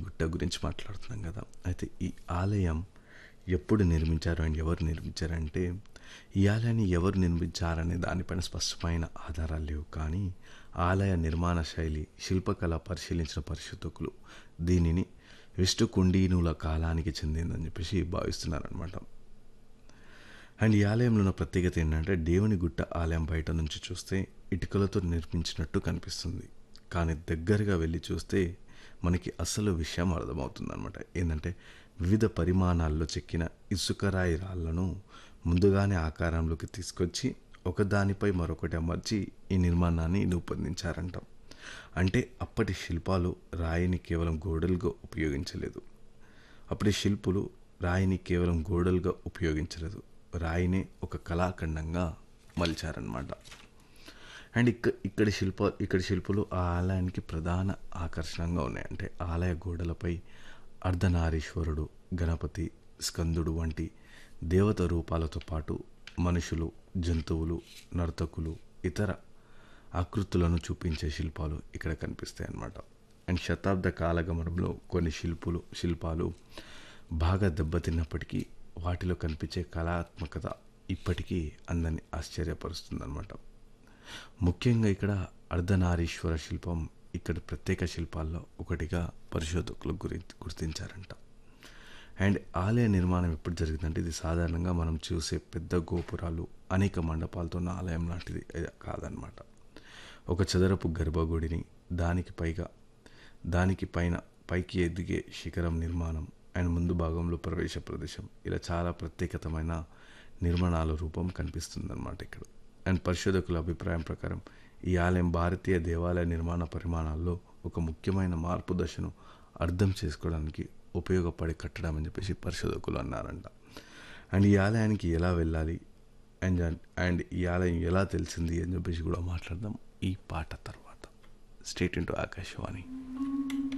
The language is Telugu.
గుట్ట గురించి మాట్లాడుతున్నాం కదా అయితే ఈ ఆలయం ఎప్పుడు నిర్మించారు అండ్ ఎవరు నిర్మించారంటే ఈ ఆలయాన్ని ఎవరు నిర్మించారనే దానిపైన స్పష్టమైన ఆధారాలు లేవు కానీ ఆలయ నిర్మాణ శైలి శిల్పకళ పరిశీలించిన పరిశోధకులు దీనిని విష్ణుకుండీనుల కాలానికి చెందిందని చెప్పేసి భావిస్తున్నారనమాట అండ్ ఈ ఆలయంలో ఉన్న ప్రత్యేకత ఏంటంటే దేవుని గుట్ట ఆలయం బయట నుంచి చూస్తే ఇటుకలతో నిర్మించినట్టు కనిపిస్తుంది కానీ దగ్గరగా వెళ్ళి చూస్తే మనకి అసలు విషయం అర్థమవుతుంది అనమాట ఏంటంటే వివిధ పరిమాణాల్లో చెక్కిన ఇసుకరాయి రాళ్లను ముందుగానే ఆకారంలోకి తీసుకొచ్చి ఒకదానిపై మరొకటి అమర్చి ఈ నిర్మాణాన్ని రూపొందించారంట అంటే అప్పటి శిల్పాలు రాయిని కేవలం గోడలుగా ఉపయోగించలేదు అప్పటి శిల్పులు రాయిని కేవలం గోడలుగా ఉపయోగించలేదు రాయినే ఒక కళాఖండంగా మలిచారనమాట అండ్ ఇక్క ఇక్కడి శిల్ప ఇక్కడి శిల్పులు ఆ ఆలయానికి ప్రధాన ఆకర్షణగా ఉన్నాయి అంటే ఆలయ గోడలపై అర్ధనారీశ్వరుడు గణపతి స్కందుడు వంటి దేవత రూపాలతో పాటు మనుషులు జంతువులు నర్తకులు ఇతర ఆకృతులను చూపించే శిల్పాలు ఇక్కడ కనిపిస్తాయి అన్నమాట అండ్ శతాబ్ద కాలగమనంలో కొన్ని శిల్పులు శిల్పాలు బాగా దెబ్బతిన్నప్పటికీ వాటిలో కనిపించే కళాత్మకత ఇప్పటికీ అందరిని ఆశ్చర్యపరుస్తుందన్నమాట ముఖ్యంగా ఇక్కడ అర్ధనారీశ్వర శిల్పం ఇక్కడ ప్రత్యేక శిల్పాల్లో ఒకటిగా పరిశోధకులు గురి గుర్తించారంట అండ్ ఆలయ నిర్మాణం ఎప్పుడు జరిగిందంటే ఇది సాధారణంగా మనం చూసే పెద్ద గోపురాలు అనేక మండపాలతో ఉన్న ఆలయం లాంటిది కాదనమాట ఒక చదరపు గర్భగుడిని దానికి పైగా దానికి పైన పైకి ఎదిగే శిఖరం నిర్మాణం అండ్ ముందు భాగంలో ప్రవేశ ప్రదేశం ఇలా చాలా ప్రత్యేకతమైన నిర్మాణాల రూపం కనిపిస్తుందన్నమాట ఇక్కడ అండ్ పరిశోధకుల అభిప్రాయం ప్రకారం ఈ ఆలయం భారతీయ దేవాలయ నిర్మాణ పరిమాణాల్లో ఒక ముఖ్యమైన మార్పు దశను అర్థం చేసుకోవడానికి ఉపయోగపడే కట్టడం అని చెప్పేసి పరిశోధకులు అన్నారంట అండ్ ఈ ఆలయానికి ఎలా వెళ్ళాలి అండ్ అండ్ ఈ ఆలయం ఎలా తెలిసింది అని చెప్పేసి కూడా మాట్లాడదాం ఈ పాట తర్వాత స్టేట్ ఇంటూ ఆకాశవాణి